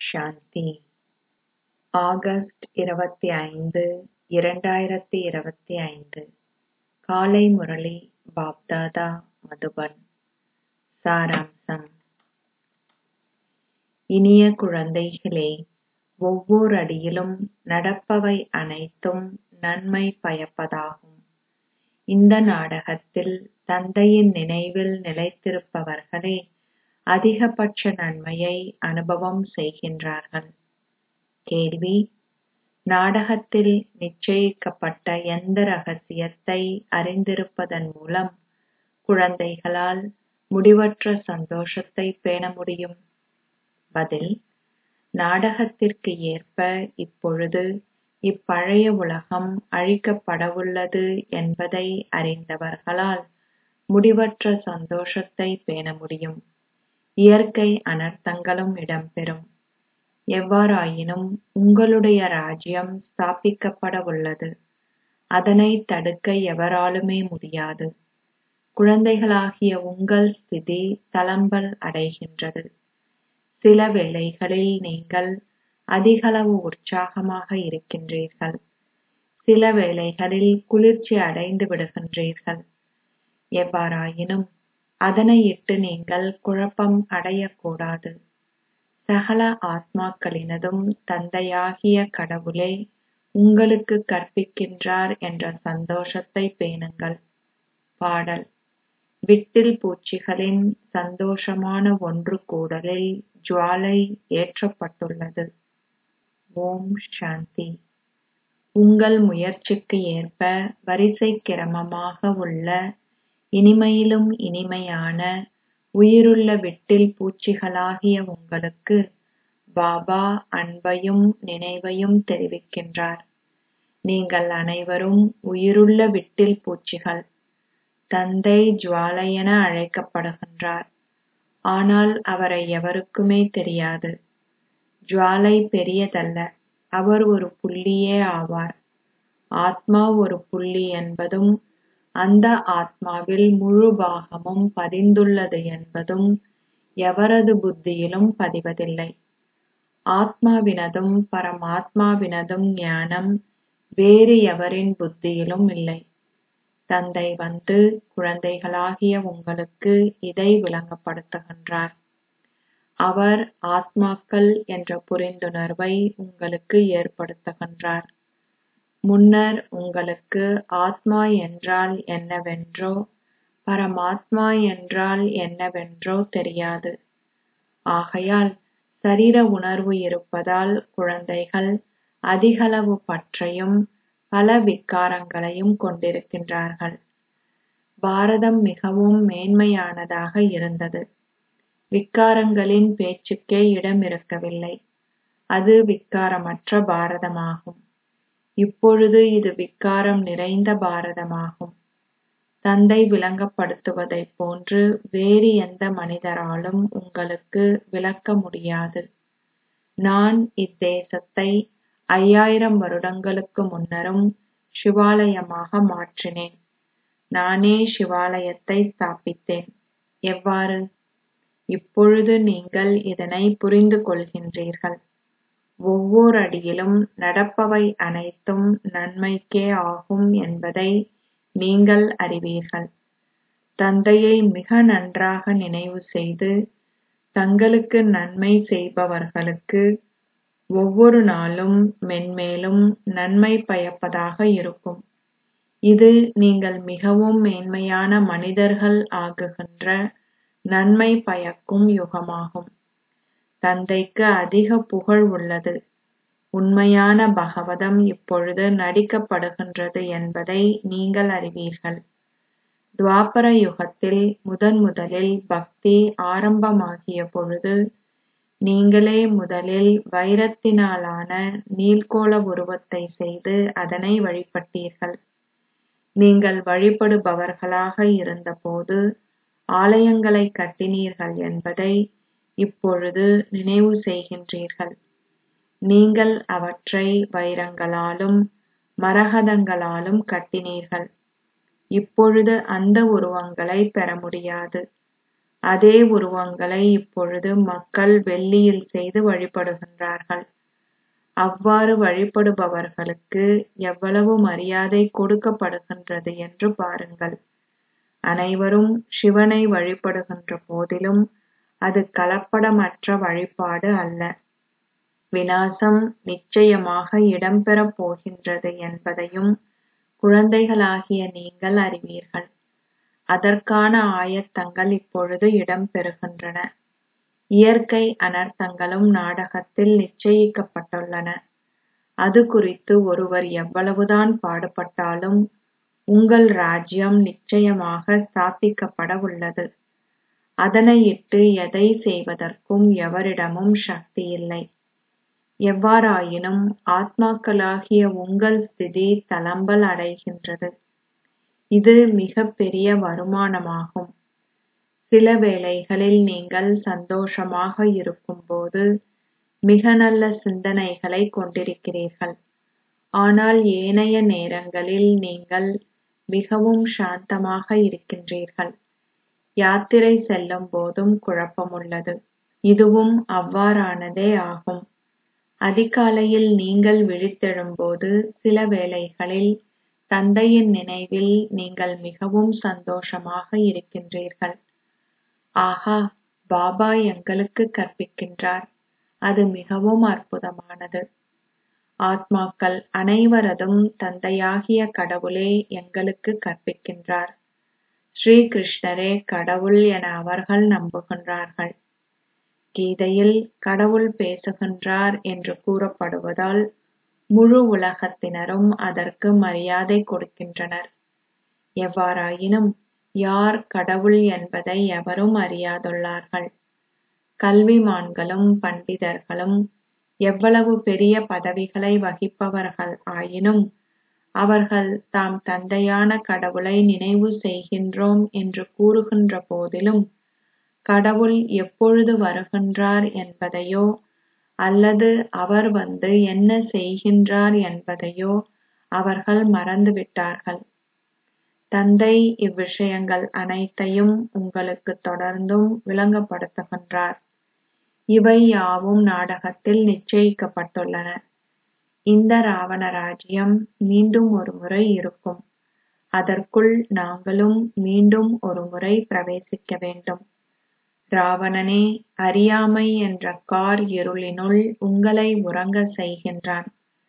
சாந்தி August இருபத்தி ஐந்து இரண்டாயிரத்தி இருபத்தி ஐந்து காலை முரளி பாப்தாதா மதுபன் சாராம்சம் இனிய குழந்தைகளே ஒவ்வொரு அடியிலும் நடப்பவை அனைத்தும் நன்மை பயப்பதாகும் இந்த நாடகத்தில் தந்தையின் நினைவில் நிலைத்திருப்பவர்களே அதிகபட்ச நன்மையை அனுபவம் செய்கின்றார்கள் கேள்வி நாடகத்தில் நிச்சயிக்கப்பட்ட எந்த ரகசியத்தை அறிந்திருப்பதன் மூலம் குழந்தைகளால் முடிவற்ற சந்தோஷத்தை பேண முடியும் பதில் நாடகத்திற்கு ஏற்ப இப்பொழுது இப்பழைய உலகம் அழிக்கப்படவுள்ளது என்பதை அறிந்தவர்களால் முடிவற்ற சந்தோஷத்தை பேண முடியும் இயற்கை அனர்த்தங்களும் இடம்பெறும் எவ்வாறாயினும் உங்களுடைய ராஜ்யம் ஸ்தாபிக்கப்படவுள்ளது அதனை தடுக்க எவராலுமே முடியாது குழந்தைகளாகிய உங்கள் ஸ்திதி தளம்பல் அடைகின்றது சில வேளைகளில் நீங்கள் அதிகளவு உற்சாகமாக இருக்கின்றீர்கள் சில வேளைகளில் குளிர்ச்சி அடைந்து விடுகின்றீர்கள் எவ்வாறாயினும் அதனையிட்டு நீங்கள் குழப்பம் அடையக்கூடாது சகல ஆத்மாக்களினதும் தந்தையாகிய கடவுளே உங்களுக்கு கற்பிக்கின்றார் என்ற சந்தோஷத்தை பேணுங்கள் பாடல் விட்டில் பூச்சிகளின் சந்தோஷமான ஒன்று கூடலில் ஜுவாலை ஏற்றப்பட்டுள்ளது ஓம் சாந்தி உங்கள் முயற்சிக்கு ஏற்ப வரிசை கிரமமாக உள்ள இனிமையிலும் இனிமையான உயிருள்ள விட்டில் பூச்சிகளாகிய உங்களுக்கு பாபா அன்பையும் நினைவையும் தெரிவிக்கின்றார் நீங்கள் அனைவரும் உயிருள்ள விட்டில் பூச்சிகள் தந்தை ஜுவாலை என அழைக்கப்படுகின்றார் ஆனால் அவரை எவருக்குமே தெரியாது ஜுவாலை பெரியதல்ல அவர் ஒரு புள்ளியே ஆவார் ஆத்மா ஒரு புள்ளி என்பதும் அந்த ஆத்மாவில் முழு பாகமும் பதிந்துள்ளது என்பதும் எவரது புத்தியிலும் பதிவதில்லை ஆத்மாவினதும் பரமாத்மாவினதும் ஞானம் வேறு எவரின் புத்தியிலும் இல்லை தந்தை வந்து குழந்தைகளாகிய உங்களுக்கு இதை விளங்கப்படுத்துகின்றார் அவர் ஆத்மாக்கள் என்ற புரிந்துணர்வை உங்களுக்கு ஏற்படுத்துகின்றார் முன்னர் உங்களுக்கு ஆத்மா என்றால் என்னவென்றோ பரமாத்மா என்றால் என்னவென்றோ தெரியாது ஆகையால் சரீர உணர்வு இருப்பதால் குழந்தைகள் அதிகளவு பற்றையும் பல விக்காரங்களையும் கொண்டிருக்கின்றார்கள் பாரதம் மிகவும் மேன்மையானதாக இருந்தது விக்காரங்களின் பேச்சுக்கே இடம் இருக்கவில்லை அது விக்காரமற்ற பாரதமாகும் இப்பொழுது இது விக்காரம் நிறைந்த பாரதமாகும் தந்தை விளங்கப்படுத்துவதைப் போன்று வேறு எந்த மனிதராலும் உங்களுக்கு விளக்க முடியாது நான் இத்தேசத்தை ஐயாயிரம் வருடங்களுக்கு முன்னரும் சிவாலயமாக மாற்றினேன் நானே சிவாலயத்தை ஸ்தாபித்தேன் எவ்வாறு இப்பொழுது நீங்கள் இதனை புரிந்து கொள்கின்றீர்கள் ஒவ்வொரு அடியிலும் நடப்பவை அனைத்தும் நன்மைக்கே ஆகும் என்பதை நீங்கள் அறிவீர்கள் தந்தையை மிக நன்றாக நினைவு செய்து தங்களுக்கு நன்மை செய்பவர்களுக்கு ஒவ்வொரு நாளும் மென்மேலும் நன்மை பயப்பதாக இருக்கும் இது நீங்கள் மிகவும் மேன்மையான மனிதர்கள் ஆகுகின்ற நன்மை பயக்கும் யுகமாகும் தந்தைக்கு அதிக புகழ் உள்ளது உண்மையான பகவதம் இப்பொழுது நடிக்கப்படுகின்றது என்பதை நீங்கள் அறிவீர்கள் துவாபர யுகத்தில் முதன் முதலில் பக்தி ஆரம்பமாகிய பொழுது நீங்களே முதலில் வைரத்தினாலான நீள்கோள உருவத்தை செய்து அதனை வழிபட்டீர்கள் நீங்கள் வழிபடுபவர்களாக இருந்தபோது ஆலயங்களை கட்டினீர்கள் என்பதை இப்பொழுது நினைவு செய்கின்றீர்கள் நீங்கள் அவற்றை வைரங்களாலும் மரகதங்களாலும் கட்டினீர்கள் இப்பொழுது அந்த உருவங்களை பெற முடியாது அதே உருவங்களை இப்பொழுது மக்கள் வெள்ளியில் செய்து வழிபடுகின்றார்கள் அவ்வாறு வழிபடுபவர்களுக்கு எவ்வளவு மரியாதை கொடுக்கப்படுகின்றது என்று பாருங்கள் அனைவரும் சிவனை வழிபடுகின்ற போதிலும் அது கலப்படமற்ற வழிபாடு அல்ல விநாசம் நிச்சயமாக இடம்பெறப் போகின்றது என்பதையும் குழந்தைகளாகிய நீங்கள் அறிவீர்கள் அதற்கான ஆயத்தங்கள் இப்பொழுது இடம்பெறுகின்றன இயற்கை அனர்த்தங்களும் நாடகத்தில் நிச்சயிக்கப்பட்டுள்ளன அது குறித்து ஒருவர் எவ்வளவுதான் பாடுபட்டாலும் உங்கள் ராஜ்யம் நிச்சயமாக ஸ்தாபிக்கப்பட உள்ளது அதனையிட்டு எதை செய்வதற்கும் எவரிடமும் சக்தி இல்லை எவ்வாறாயினும் ஆத்மாக்களாகிய உங்கள் ஸ்திதி தளம்பல் அடைகின்றது இது மிகப் பெரிய வருமானமாகும் சில வேளைகளில் நீங்கள் சந்தோஷமாக இருக்கும்போது மிக நல்ல சிந்தனைகளை கொண்டிருக்கிறீர்கள் ஆனால் ஏனைய நேரங்களில் நீங்கள் மிகவும் சாந்தமாக இருக்கின்றீர்கள் யாத்திரை செல்லும் போதும் குழப்பமுள்ளது இதுவும் அவ்வாறானதே ஆகும் அதிகாலையில் நீங்கள் விழித்தெழும்போது சில வேளைகளில் தந்தையின் நினைவில் நீங்கள் மிகவும் சந்தோஷமாக இருக்கின்றீர்கள் ஆஹா பாபா எங்களுக்கு கற்பிக்கின்றார் அது மிகவும் அற்புதமானது ஆத்மாக்கள் அனைவரதும் தந்தையாகிய கடவுளே எங்களுக்கு கற்பிக்கின்றார் ஸ்ரீ கிருஷ்ணரே கடவுள் என அவர்கள் நம்புகின்றார்கள் கீதையில் கடவுள் பேசுகின்றார் என்று கூறப்படுவதால் முழு உலகத்தினரும் அதற்கு மரியாதை கொடுக்கின்றனர் எவ்வாறாயினும் யார் கடவுள் என்பதை எவரும் அறியாதுள்ளார்கள் கல்விமான்களும் பண்டிதர்களும் எவ்வளவு பெரிய பதவிகளை வகிப்பவர்கள் ஆயினும் அவர்கள் தாம் தந்தையான கடவுளை நினைவு செய்கின்றோம் என்று கூறுகின்ற போதிலும் கடவுள் எப்பொழுது வருகின்றார் என்பதையோ அல்லது அவர் வந்து என்ன செய்கின்றார் என்பதையோ அவர்கள் மறந்துவிட்டார்கள் தந்தை இவ்விஷயங்கள் அனைத்தையும் உங்களுக்கு தொடர்ந்தும் விளங்கப்படுத்துகின்றார் இவை யாவும் நாடகத்தில் நிச்சயிக்கப்பட்டுள்ளன இந்த ராவண ராஜ்யம் மீண்டும் ஒருமுறை இருக்கும் அதற்குள் நாங்களும் மீண்டும் ஒருமுறை பிரவேசிக்க வேண்டும் ராவணனே அறியாமை என்ற கார் இருளினுள் உங்களை உறங்கச் செய்கின்றான்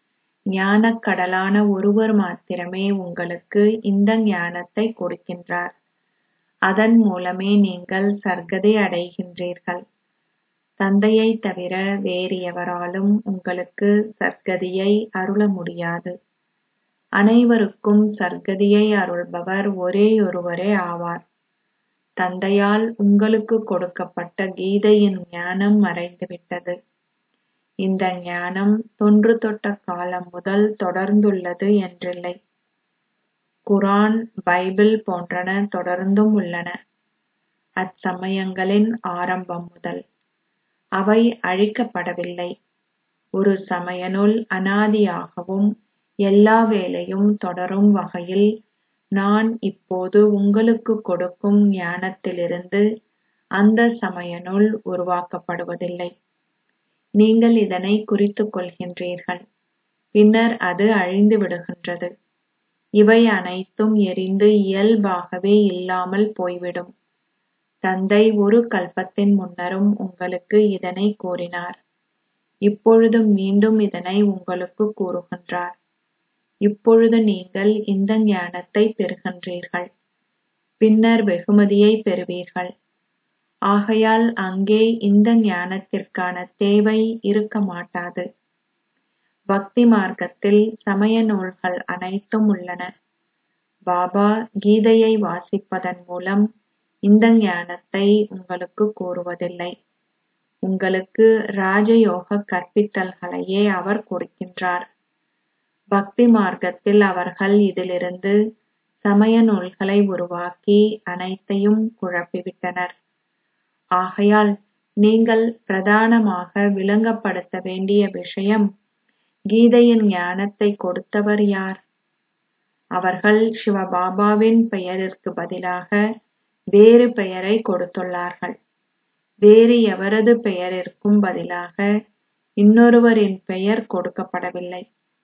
ஞானக் கடலான ஒருவர் மாத்திரமே உங்களுக்கு இந்த ஞானத்தை கொடுக்கின்றார் அதன் மூலமே நீங்கள் சர்க்கதை அடைகின்றீர்கள் தந்தையை தவிர வேறு எவராலும் உங்களுக்கு சர்க்கதியை அருள முடியாது அனைவருக்கும் சர்க்கதியை அருள்பவர் ஒரேயொருவரே ஆவார் தந்தையால் உங்களுக்கு கொடுக்கப்பட்ட கீதையின் ஞானம் மறைந்துவிட்டது இந்த ஞானம் தொன்று தொட்ட காலம் முதல் தொடர்ந்துள்ளது என்றில்லை குரான் பைபிள் போன்றன தொடர்ந்தும் உள்ளன அச்சமயங்களின் ஆரம்பம் முதல் அவை அழிக்கப்படவில்லை ஒரு சமய நூல் அனாதியாகவும் எல்லா வேளையும் தொடரும் வகையில் நான் இப்போது உங்களுக்கு கொடுக்கும் ஞானத்திலிருந்து அந்த சமய நூல் உருவாக்கப்படுவதில்லை நீங்கள் இதனை குறித்துக் கொள்கின்றீர்கள் பின்னர் அது அழிந்து விடுகின்றது இவை அனைத்தும் எரிந்து இயல்பாகவே இல்லாமல் போய்விடும் தந்தை ஒரு கல்பத்தின் முன்னரும் உங்களுக்கு இதனை கூறினார் இப்பொழுது மீண்டும் இதனை உங்களுக்கு கூறுகின்றார் இப்பொழுது நீங்கள் இந்த ஞானத்தை பெறுகின்றீர்கள் பின்னர் வெகுமதியை பெறுவீர்கள் ஆகையால் அங்கே இந்த ஞானத்திற்கான தேவை இருக்க மாட்டாது பக்தி மார்க்கத்தில் சமய நூல்கள் அனைத்தும் உள்ளன பாபா கீதையை வாசிப்பதன் மூலம் இந்த ஞானத்தை உங்களுக்கு கூறுவதில்லை உங்களுக்கு ராஜயோக கற்பித்தல்களையே அவர் கொடுக்கின்றார் பக்தி மார்க்கத்தில் அவர்கள் இதிலிருந்து சமய நூல்களை உருவாக்கி அனைத்தையும் குழப்பிவிட்டனர் ஆகையால் நீங்கள் பிரதானமாக விளங்கப்படுத்த வேண்டிய விஷயம் கீதையின் ஞானத்தை கொடுத்தவர் யார் அவர்கள் சிவபாபாவின் பெயரிற்கு பதிலாக வேறு பெயரை கொடுத்துள்ளார்கள் வேறு எவரது பெயரிற்கும் பதிலாக இன்னொருவரின் பெயர் கொடுக்கப்படவில்லை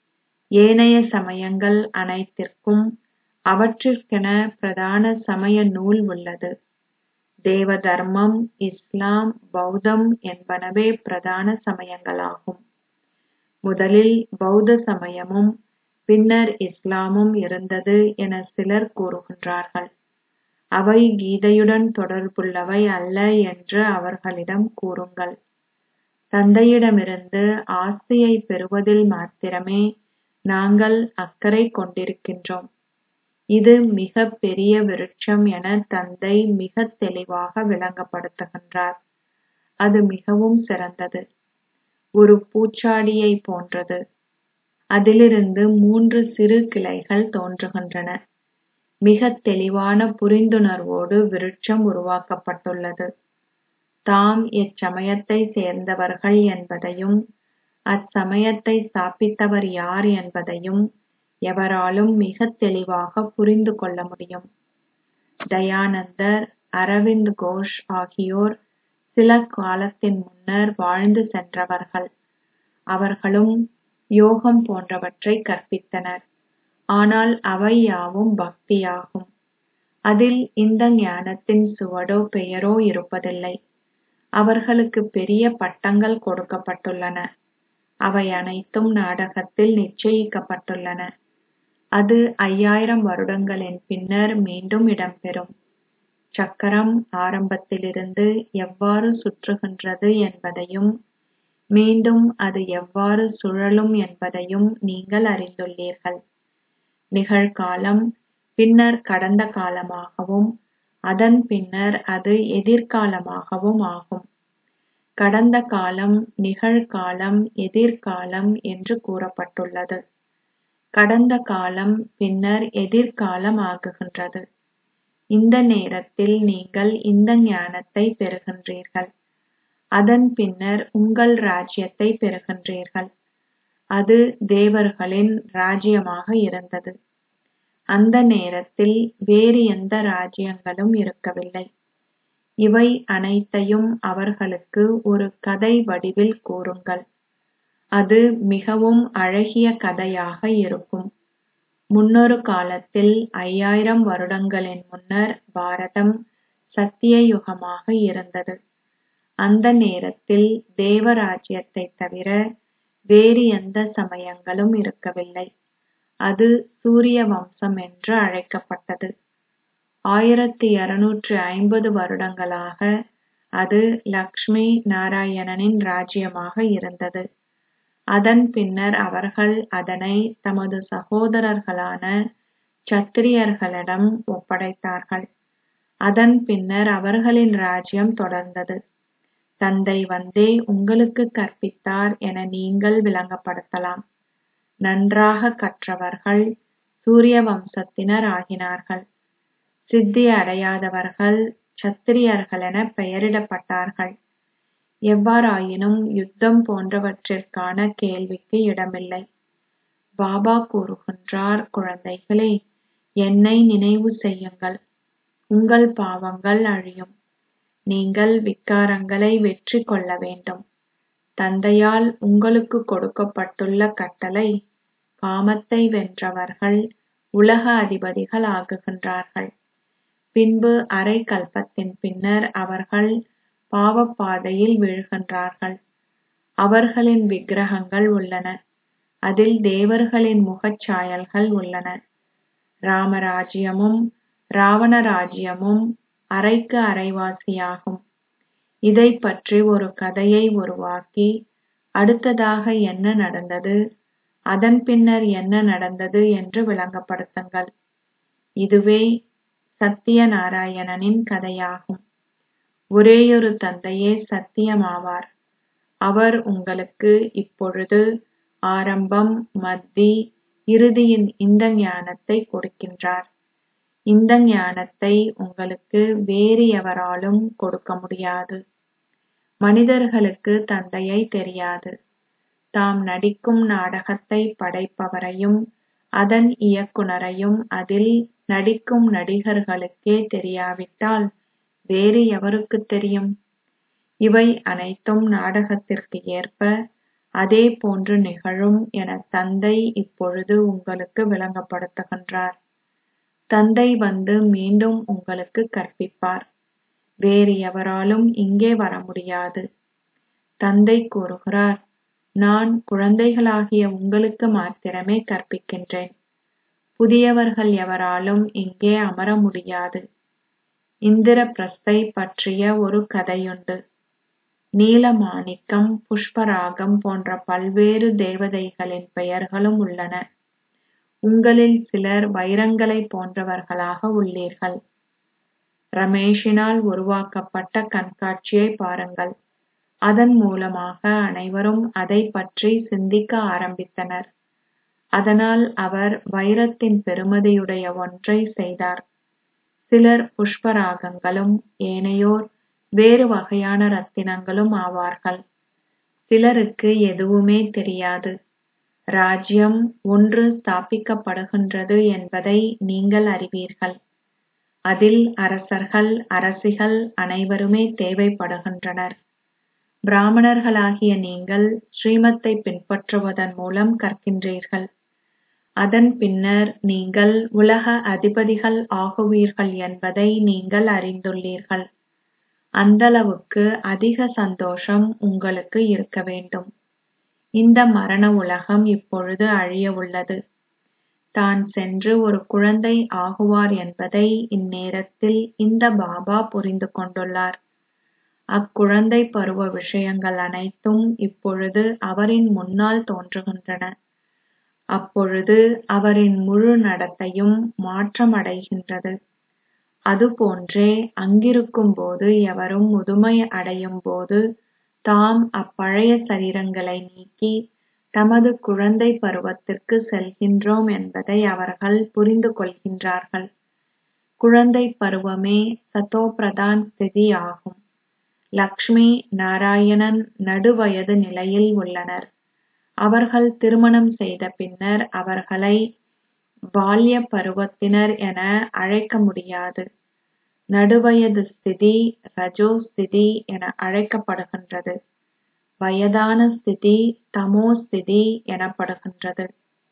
ஏனைய சமயங்கள் அனைத்திற்கும் அவற்றிற்கென பிரதான சமய நூல் உள்ளது தேவ தர்மம் இஸ்லாம் பௌத்தம் என்பனவே பிரதான சமயங்களாகும் முதலில் பௌத்த சமயமும் பின்னர் இஸ்லாமும் இருந்தது என சிலர் கூறுகின்றார்கள் அவை கீதையுடன் தொடர்புள்ளவை அல்ல என்று அவர்களிடம் கூறுங்கள் தந்தையிடமிருந்து ஆஸ்தியை பெறுவதில் மாத்திரமே நாங்கள் அக்கறை கொண்டிருக்கின்றோம் இது மிகப் பெரிய விருட்சம் என தந்தை மிகத் தெளிவாக விளங்கப்படுத்துகின்றார் அது மிகவும் சிறந்தது ஒரு பூச்சாடியை போன்றது அதிலிருந்து மூன்று சிறு கிளைகள் தோன்றுகின்றன மிகத் தெளிவான புரிந்துணர்வோடு விருட்சம் உருவாக்கப்பட்டுள்ளது தாம் எச்சமயத்தை சேர்ந்தவர்கள் என்பதையும் அச்சமயத்தை ஸ்தாபித்தவர் யார் என்பதையும் எவராலும் மிகத் தெளிவாக புரிந்து கொள்ள முடியும் தயானந்தர் அரவிந்த் கோஷ் ஆகியோர் சில காலத்தின் முன்னர் வாழ்ந்து சென்றவர்கள் அவர்களும் யோகம் போன்றவற்றை கற்பித்தனர் ஆனால் அவை யாவும் பக்தியாகும் அதில் இந்த ஞானத்தின் சுவடோ பெயரோ இருப்பதில்லை அவர்களுக்கு பெரிய பட்டங்கள் கொடுக்கப்பட்டுள்ளன அவை அனைத்தும் நாடகத்தில் நிச்சயிக்கப்பட்டுள்ளன அது ஐயாயிரம் வருடங்களின் பின்னர் மீண்டும் இடம்பெறும் சக்கரம் ஆரம்பத்திலிருந்து எவ்வாறு சுற்றுகின்றது என்பதையும் மீண்டும் அது எவ்வாறு சுழலும் என்பதையும் நீங்கள் அறிந்துள்ளீர்கள் நிகழ்காலம் பின்னர் கடந்த காலமாகவும் அதன் பின்னர் அது எதிர்காலமாகவும் ஆகும் கடந்த காலம் நிகழ்காலம் எதிர்காலம் என்று கூறப்பட்டுள்ளது கடந்த காலம் பின்னர் எதிர்காலம் ஆகுகின்றது இந்த நேரத்தில் நீங்கள் இந்த ஞானத்தை பெறுகின்றீர்கள் அதன் பின்னர் உங்கள் ராஜ்யத்தை பெறுகின்றீர்கள் அது தேவர்களின் ராஜ்யமாக இருந்தது அந்த நேரத்தில் வேறு எந்த ராஜ்யங்களும் இருக்கவில்லை இவை அனைத்தையும் அவர்களுக்கு ஒரு கதை வடிவில் கூறுங்கள் அது மிகவும் அழகிய கதையாக இருக்கும் முன்னொரு காலத்தில் ஐயாயிரம் வருடங்களின் முன்னர் பாரதம் சத்திய யுகமாக இருந்தது அந்த நேரத்தில் தேவராஜ்யத்தை தவிர வேறு எந்த சமயங்களும் இருக்கவில்லை அது சூரிய வம்சம் என்று அழைக்கப்பட்டது ஆயிரத்தி இருநூற்றி ஐம்பது வருடங்களாக அது லக்ஷ்மி நாராயணனின் ராஜ்யமாக இருந்தது அதன் பின்னர் அவர்கள் அதனை தமது சகோதரர்களான சத்திரியர்களிடம் ஒப்படைத்தார்கள் அதன் பின்னர் அவர்களின் ராஜ்யம் தொடர்ந்தது தந்தை வந்தே உங்களுக்கு கற்பித்தார் என நீங்கள் விளங்கப்படுத்தலாம் நன்றாக கற்றவர்கள் சூரிய வம்சத்தினர் ஆகினார்கள் சித்தி அடையாதவர்கள் சத்திரியர்களென பெயரிடப்பட்டார்கள் எவ்வாறாயினும் யுத்தம் போன்றவற்றிற்கான கேள்விக்கு இடமில்லை பாபா கூறுகின்றார் குழந்தைகளே என்னை நினைவு செய்யுங்கள் உங்கள் பாவங்கள் அழியும் நீங்கள் விக்காரங்களை வெற்றி கொள்ள வேண்டும் தந்தையால் உங்களுக்கு கொடுக்கப்பட்டுள்ள கட்டளை காமத்தை வென்றவர்கள் உலக அதிபதிகள் ஆகுகின்றார்கள் பின்பு அரை கல்பத்தின் பின்னர் அவர்கள் பாவப்பாதையில் வீழ்கின்றார்கள் அவர்களின் விக்கிரகங்கள் உள்ளன அதில் தேவர்களின் முகச்சாயல்கள் உள்ளன ராமராஜ்யமும் ராவண ராஜ்யமும் அரைக்கு அரைவாசியாகும் இதைப் பற்றி ஒரு கதையை உருவாக்கி அடுத்ததாக என்ன நடந்தது அதன் பின்னர் என்ன நடந்தது என்று விளங்கப்படுத்துங்கள் இதுவே சத்தியநாராயணனின் கதையாகும் ஒரேயொரு தந்தையே சத்தியமாவார் அவர் உங்களுக்கு இப்பொழுது ஆரம்பம் மத்தி இறுதியின் இந்த ஞானத்தை கொடுக்கின்றார் இந்த ஞானத்தை உங்களுக்கு வேறு எவராலும் கொடுக்க முடியாது மனிதர்களுக்கு தந்தையை தெரியாது தாம் நடிக்கும் நாடகத்தை படைப்பவரையும் அதன் இயக்குனரையும் அதில் நடிக்கும் நடிகர்களுக்கே தெரியாவிட்டால் வேறு எவருக்குத் தெரியும் இவை அனைத்தும் நாடகத்திற்கு ஏற்ப அதே போன்று நிகழும் என தந்தை இப்பொழுது உங்களுக்கு விளங்கப்படுத்துகின்றார் தந்தை வந்து மீண்டும் உங்களுக்கு கற்பிப்பார் வேறு எவராலும் இங்கே வர முடியாது தந்தை கூறுகிறார் நான் குழந்தைகளாகிய உங்களுக்கு மாத்திரமே கற்பிக்கின்றேன் புதியவர்கள் எவராலும் இங்கே அமர முடியாது இந்திரபிரஸ்தை பற்றிய ஒரு கதையுண்டு நீலமாணிக்கம் புஷ்பராகம் போன்ற பல்வேறு தேவதைகளின் பெயர்களும் உள்ளன உங்களில் சிலர் வைரங்களைப் போன்றவர்களாக உள்ளீர்கள் ரமேஷினால் உருவாக்கப்பட்ட கண்காட்சியை பாருங்கள் அதன் மூலமாக அனைவரும் அதைப் பற்றி சிந்திக்க ஆரம்பித்தனர் அதனால் அவர் வைரத்தின் பெறுமதியுடைய ஒன்றை செய்தார் சிலர் புஷ்பராகங்களும் ஏனையோர் வேறு வகையான ரத்தினங்களும் ஆவார்கள் சிலருக்கு எதுவுமே தெரியாது ராஜ்யம் ஒன்று ஸ்தாபிக்கப்படுகின்றது என்பதை நீங்கள் அறிவீர்கள் அதில் அரசர்கள் அரசிகள் அனைவருமே தேவைப்படுகின்றனர் பிராமணர்களாகிய நீங்கள் ஸ்ரீமத்தை பின்பற்றுவதன் மூலம் கற்கின்றீர்கள் அதன் பின்னர் நீங்கள் உலக அதிபதிகள் ஆகுவீர்கள் என்பதை நீங்கள் அறிந்துள்ளீர்கள் அந்தளவுக்கு அதிக சந்தோஷம் உங்களுக்கு இருக்க வேண்டும் இந்த மரண உலகம் இப்பொழுது அழிய உள்ளது தான் சென்று ஒரு குழந்தை ஆகுவார் என்பதை இந்நேரத்தில் இந்த பாபா புரிந்து கொண்டுள்ளார் அக்குழந்தை பருவ விஷயங்கள் அனைத்தும் இப்பொழுது அவரின் முன்னால் தோன்றுகின்றன அப்பொழுது அவரின் முழு நடத்தையும் மாற்றமடைகின்றது அதுபோன்றே அங்கிருக்கும்போது எவரும் முதுமை அடையும் போது தாம் அப்பழைய சரீரங்களை நீக்கி தமது குழந்தை பருவத்திற்கு செல்கின்றோம் என்பதை அவர்கள் புரிந்து கொள்கின்றார்கள் குழந்தை பருவமே சதோபிரதான் ஸ்திதி ஆகும் லக்ஷ்மி நாராயணன் நடுவயது நிலையில் உள்ளனர் அவர்கள் திருமணம் செய்த பின்னர் அவர்களை பால்ய பருவத்தினர் என அழைக்க முடியாது நடுவயது ஸ்திதி ரஜோ ஸ்திதி என அழைக்கப்படுகின்றது வயதான ஸ்திதி தமோ ஸ்திதி எனப்படுகின்றது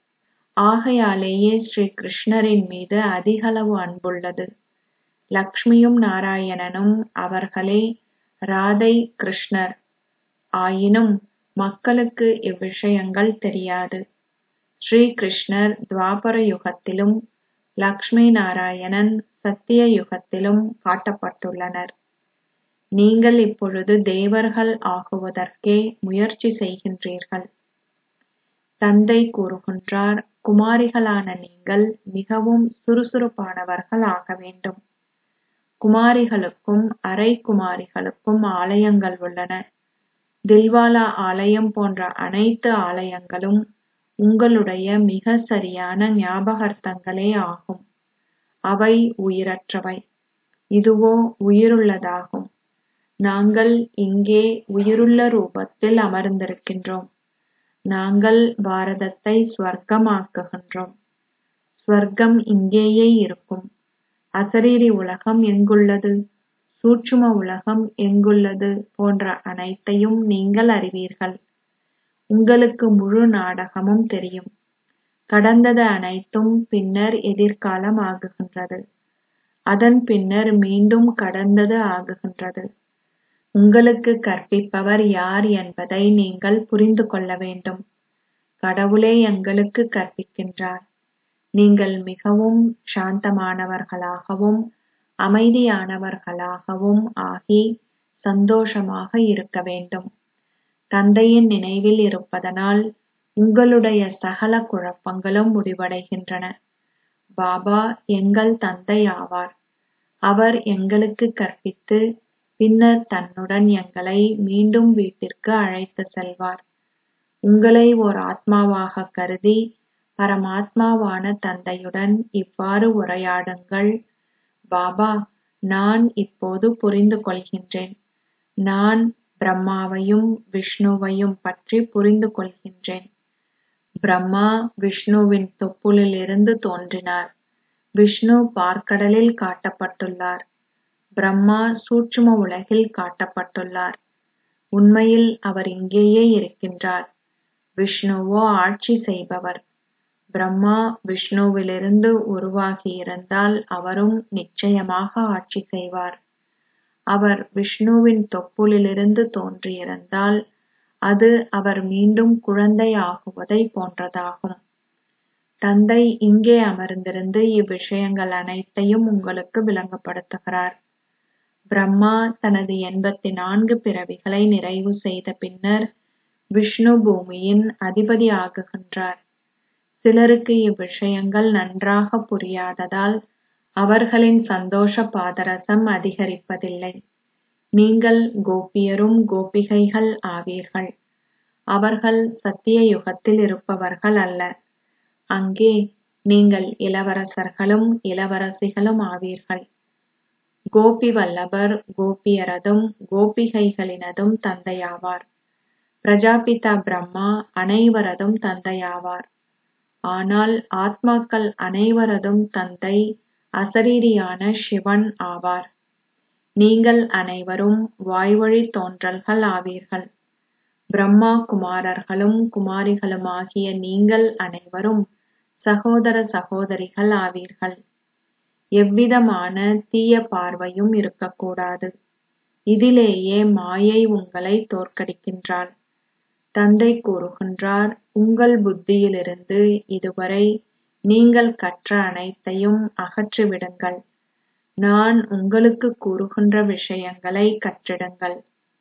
ஆகையாலேயே ஸ்ரீ கிருஷ்ணரின் மீது அதிகளவு அன்புள்ளது லக்ஷ்மியும் நாராயணனும் அவர்களே ராதை கிருஷ்ணர் ஆயினும் மக்களுக்கு இவ்விஷயங்கள் தெரியாது ஸ்ரீ கிருஷ்ணர் துவாபர யுகத்திலும் லக்ஷ்மி நாராயணன் சத்திய யுகத்திலும் காட்டப்பட்டுள்ளனர் நீங்கள் இப்பொழுது தேவர்கள் ஆகுவதற்கே முயற்சி செய்கின்றீர்கள் தந்தை கூறுகின்றார் குமாரிகளான நீங்கள் மிகவும் சுறுசுறுப்பானவர்கள் ஆக வேண்டும் குமாரிகளுக்கும் அரை குமாரிகளுக்கும் ஆலயங்கள் உள்ளன தில்வாலா ஆலயம் போன்ற அனைத்து ஆலயங்களும் உங்களுடைய மிக சரியான ஞாபகார்த்தங்களே ஆகும் அவை உயிரற்றவை இதுவோ உயிருள்ளதாகும் நாங்கள் இங்கே உயிருள்ள ரூபத்தில் அமர்ந்திருக்கின்றோம் நாங்கள் பாரதத்தை ஸ்வர்க்கமாக்குகின்றோம் ஸ்வர்க்கம் இங்கேயே இருக்கும் அசரீரி உலகம் எங்குள்ளது சூட்சும உலகம் எங்குள்ளது போன்ற அனைத்தையும் நீங்கள் அறிவீர்கள் உங்களுக்கு முழு நாடகமும் தெரியும் கடந்தது அனைத்தும் பின்னர் எதிர்காலம் ஆகுகின்றது அதன் பின்னர் மீண்டும் கடந்தது ஆகுகின்றது உங்களுக்கு கற்பிப்பவர் யார் என்பதை நீங்கள் புரிந்து கொள்ள வேண்டும் கடவுளே எங்களுக்கு கற்பிக்கின்றார் நீங்கள் மிகவும் சாந்தமானவர்களாகவும் அமைதியானவர்களாகவும் ஆகி சந்தோஷமாக இருக்க வேண்டும் தந்தையின் நினைவில் இருப்பதனால் உங்களுடைய சகல குழப்பங்களும் முடிவடைகின்றன பாபா எங்கள் தந்தை ஆவார் அவர் எங்களுக்கு கற்பித்து பின்னர் தன்னுடன் எங்களை மீண்டும் வீட்டிற்கு அழைத்து செல்வார் உங்களை ஓர் ஆத்மாவாக கருதி பரமாத்மாவான தந்தையுடன் இவ்வாறு உரையாடுங்கள் பாபா நான் இப்போது புரிந்து கொள்கின்றேன் நான் பிரம்மாவையும் விஷ்ணுவையும் பற்றி புரிந்து கொள்கின்றேன் பிரம்மா விஷ்ணுவின் தொப்புளிலிருந்து தோன்றினார் விஷ்ணு பார்க்கடலில் காட்டப்பட்டுள்ளார் பிரம்மா சூட்சும உலகில் காட்டப்பட்டுள்ளார் உண்மையில் அவர் இங்கேயே இருக்கின்றார் விஷ்ணுவோ ஆட்சி செய்பவர் பிரம்மா விஷ்ணுவிலிருந்து உருவாகியிருந்தால் அவரும் நிச்சயமாக ஆட்சி செய்வார் அவர் விஷ்ணுவின் தொப்புளிலிருந்து தோன்றியிருந்தால் அது அவர் மீண்டும் குழந்தை ஆகுவதை போன்றதாகும் தந்தை இங்கே அமர்ந்திருந்து இவ்விஷயங்கள் அனைத்தையும் உங்களுக்கு விளங்கப்படுத்துகிறார் பிரம்மா தனது எண்பத்தி நான்கு பிறவிகளை நிறைவு செய்த பின்னர் விஷ்ணு பூமியின் அதிபதி ஆகுகின்றார் சிலருக்கு இவ்விஷயங்கள் நன்றாக புரியாததால் அவர்களின் சந்தோஷ பாதரசம் அதிகரிப்பதில்லை நீங்கள் கோபியரும் கோபிகைகள் ஆவீர்கள் அவர்கள் சத்திய யுகத்தில் இருப்பவர்கள் அல்ல அங்கே நீங்கள் இளவரசர்களும் இளவரசிகளும் ஆவீர்கள் கோபி வல்லபர் கோபியரதும் கோபிகைகளினதும் தந்தையாவார் பிரஜாபிதா பிரம்மா அனைவரதும் தந்தையாவார் ஆனால் ஆத்மாக்கள் அனைவரதும் தந்தை அசரீரியான சிவன் ஆவார் நீங்கள் அனைவரும் வாய்வழி தோன்றல்கள் ஆவீர்கள் பிரம்மா குமாரர்களும் குமாரிகளுமாகிய நீங்கள் அனைவரும் சகோதர சகோதரிகள் ஆவீர்கள் எவ்விதமான தீய பார்வையும் இருக்கக்கூடாது இதிலேயே மாயை உங்களை தோற்கடிக்கின்றாள் தந்தை கூறுகின்றார் உங்கள் புத்தியிலிருந்து இதுவரை நீங்கள் கற்ற அனைத்தையும் அகற்றிவிடுங்கள் நான் உங்களுக்கு கூறுகின்ற விஷயங்களை கற்றிடுங்கள்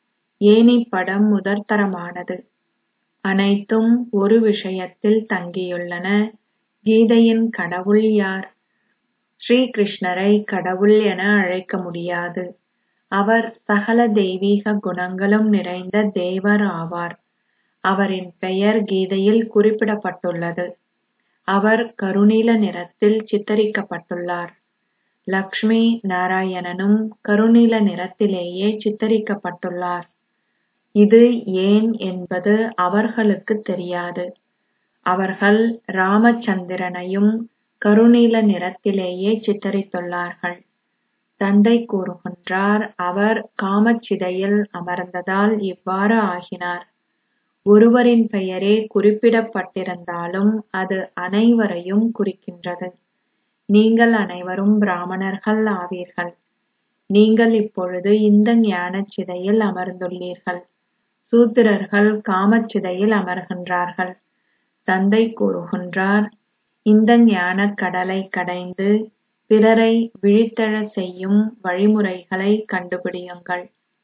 ஏனி படம் முதற்தரமானது அனைத்தும் ஒரு விஷயத்தில் தங்கியுள்ளன கீதையின் கடவுள் யார் ஸ்ரீ கிருஷ்ணரை கடவுள் என அழைக்க முடியாது அவர் சகல தெய்வீக குணங்களும் நிறைந்த தேவர் ஆவார் அவரின் பெயர் கீதையில் குறிப்பிடப்பட்டுள்ளது அவர் கருநீல நிறத்தில் சித்தரிக்கப்பட்டுள்ளார் லக்ஷ்மி நாராயணனும் கருநீல நிறத்திலேயே சித்தரிக்கப்பட்டுள்ளார் இது ஏன் என்பது அவர்களுக்கு தெரியாது அவர்கள் ராமச்சந்திரனையும் கருநீல நிறத்திலேயே சித்தரித்துள்ளார்கள் தந்தை கூறுகின்றார் அவர் காமச்சிதையில் அமர்ந்ததால் இவ்வாறு ஆகினார் ஒருவரின் பெயரே குறிப்பிடப்பட்டிருந்தாலும் அது அனைவரையும் குறிக்கின்றது நீங்கள் அனைவரும் பிராமணர்கள் ஆவீர்கள் நீங்கள் இப்பொழுது இந்த ஞானச் சிதையில் அமர்ந்துள்ளீர்கள் சூத்திரர்கள் காமச்சிதையில் அமர்கின்றார்கள் தந்தை கூறுகின்றார் இந்த ஞானக் கடலை கடைந்து பிறரை விழித்தெழச் செய்யும் வழிமுறைகளை கண்டுபிடியுங்கள்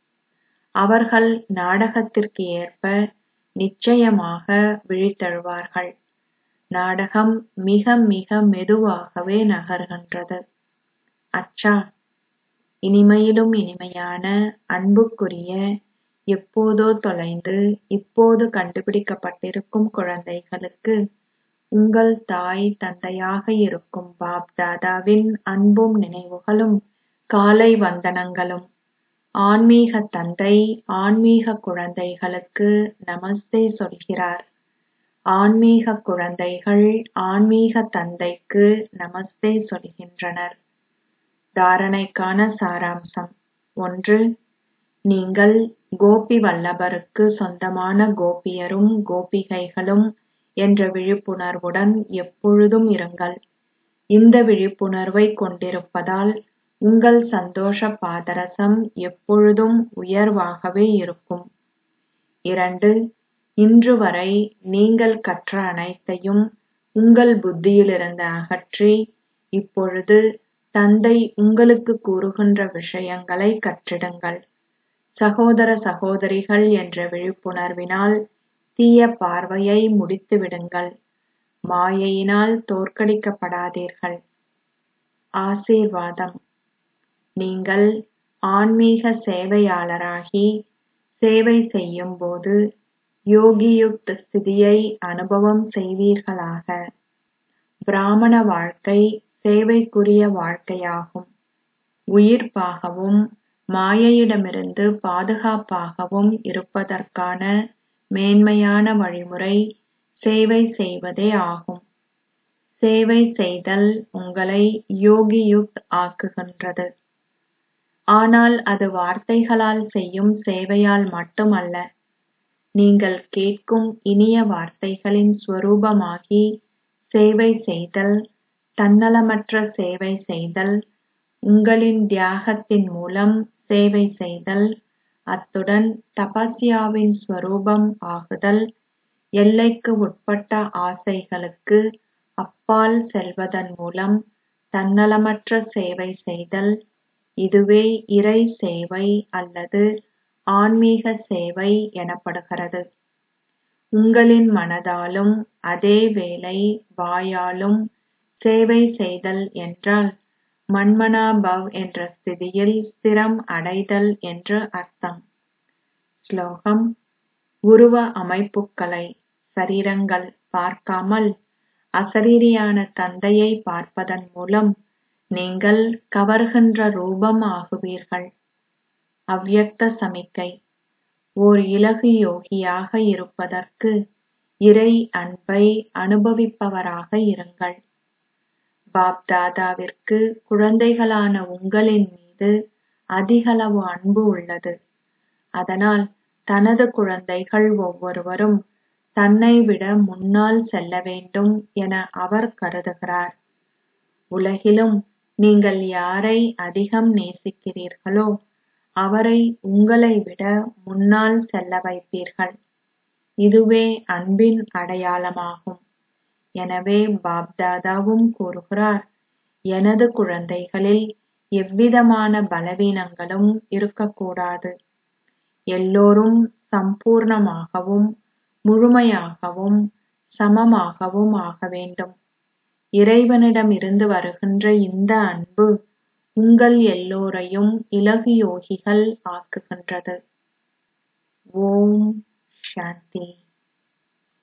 அவர்கள் நாடகத்திற்கு ஏற்ப நிச்சயமாக விழித்தெழுவார்கள் நாடகம் மிக மிக மெதுவாகவே நகர்கின்றது அச்சா இனிமையிலும் இனிமையான அன்புக்குரிய எப்போதோ தொலைந்து இப்போது கண்டுபிடிக்கப்பட்டிருக்கும் குழந்தைகளுக்கு உங்கள் தாய் தந்தையாக இருக்கும் பாப் தாதாவின் அன்பும் நினைவுகளும் காலை வந்தனங்களும் ஆன்மீக தந்தை ஆன்மீக குழந்தைகளுக்கு நமஸ்தே சொல்கிறார் ஆன்மீக குழந்தைகள் ஆன்மீக தந்தைக்கு நமஸ்தே சொல்கின்றனர் தாரணைக்கான சாராம்சம் ஒன்று நீங்கள் கோபி வல்லபருக்கு சொந்தமான கோபியரும் கோபிகைகளும் என்ற விழிப்புணர்வுடன் எப்பொழுதும் இருங்கள் இந்த விழிப்புணர்வை கொண்டிருப்பதால் உங்கள் சந்தோஷ பாதரசம் எப்பொழுதும் உயர்வாகவே இருக்கும் இரண்டு இன்று வரை நீங்கள் கற்ற அனைத்தையும் உங்கள் புத்தியிலிருந்து அகற்றி இப்பொழுது தந்தை உங்களுக்கு கூறுகின்ற விஷயங்களை கற்றிடுங்கள் சகோதர சகோதரிகள் என்ற விழிப்புணர்வினால் தீய பார்வையை முடித்துவிடுங்கள் மாயையினால் தோற்கடிக்கப்படாதீர்கள் ஆசீர்வாதம் நீங்கள் ஆன்மீக சேவையாளராகி சேவை செய்யும்போது யோகியுக்த ஸ்திதியை அனுபவம் செய்வீர்களாக பிராமண வாழ்க்கை சேவைக்குரிய வாழ்க்கையாகும் உயிர்ப்பாகவும் மாயையிடமிருந்து பாதுகாப்பாகவும் இருப்பதற்கான மேன்மையான வழிமுறை சேவை செய்வதே ஆகும் சேவை செய்தல் உங்களை யோகியுக்த் ஆக்குகின்றது ஆனால் அது வார்த்தைகளால் செய்யும் சேவையால் மட்டுமல்ல நீங்கள் கேட்கும் இனிய வார்த்தைகளின் ஸ்வரூபமாகி சேவை செய்தல் தன்னலமற்ற சேவை செய்தல் உங்களின் தியாகத்தின் மூலம் சேவை செய்தல் அத்துடன் தபஸ்யாவின் ஸ்வரூபம் ஆகுதல் எல்லைக்கு உட்பட்ட ஆசைகளுக்கு அப்பால் செல்வதன் மூலம் தன்னலமற்ற சேவை செய்தல் இதுவே இறை சேவை அல்லது ஆன்மீக சேவை எனப்படுகிறது உங்களின் மனதாலும் அதே வேளை வாயாலும் சேவை செய்தல் என்றால் மன்மனா பவ் என்ற ஸ்திதியில் ஸ்திரம் அடைதல் என்று அர்த்தம் ஸ்லோகம் உருவ அமைப்புக்களை சரீரங்கள் பார்க்காமல் அசரீரியான தந்தையை பார்ப்பதன் மூலம் நீங்கள் கவர்கின்ற ரூபம் ஆகுவீர்கள் அவ்யக்த சமிக்கை ஓர் இலகு யோகியாக இருப்பதற்கு இறை அன்பை அனுபவிப்பவராக இருங்கள் பாப் தாதாவிற்கு குழந்தைகளான உங்களின் மீது அதிகளவு அன்பு உள்ளது அதனால் தனது குழந்தைகள் ஒவ்வொருவரும் தன்னை விட முன்னால் செல்ல வேண்டும் என அவர் கருதுகிறார் உலகிலும் நீங்கள் யாரை அதிகம் நேசிக்கிறீர்களோ அவரை உங்களை விட முன்னால் செல்ல வைப்பீர்கள் இதுவே அன்பின் அடையாளமாகும் எனவே பாப்தாதாவும் கூறுகிறார் எனது குழந்தைகளில் எவ்விதமான பலவீனங்களும் இருக்கக்கூடாது எல்லோரும் சம்பூர்ணமாகவும் முழுமையாகவும் சமமாகவும் ஆக வேண்டும் இறைவனிடமிருந்து வருகின்ற இந்த அன்பு உங்கள் எல்லோரையும் இலகு யோகிகள் ஆக்குகின்றது ஓம் சாந்தி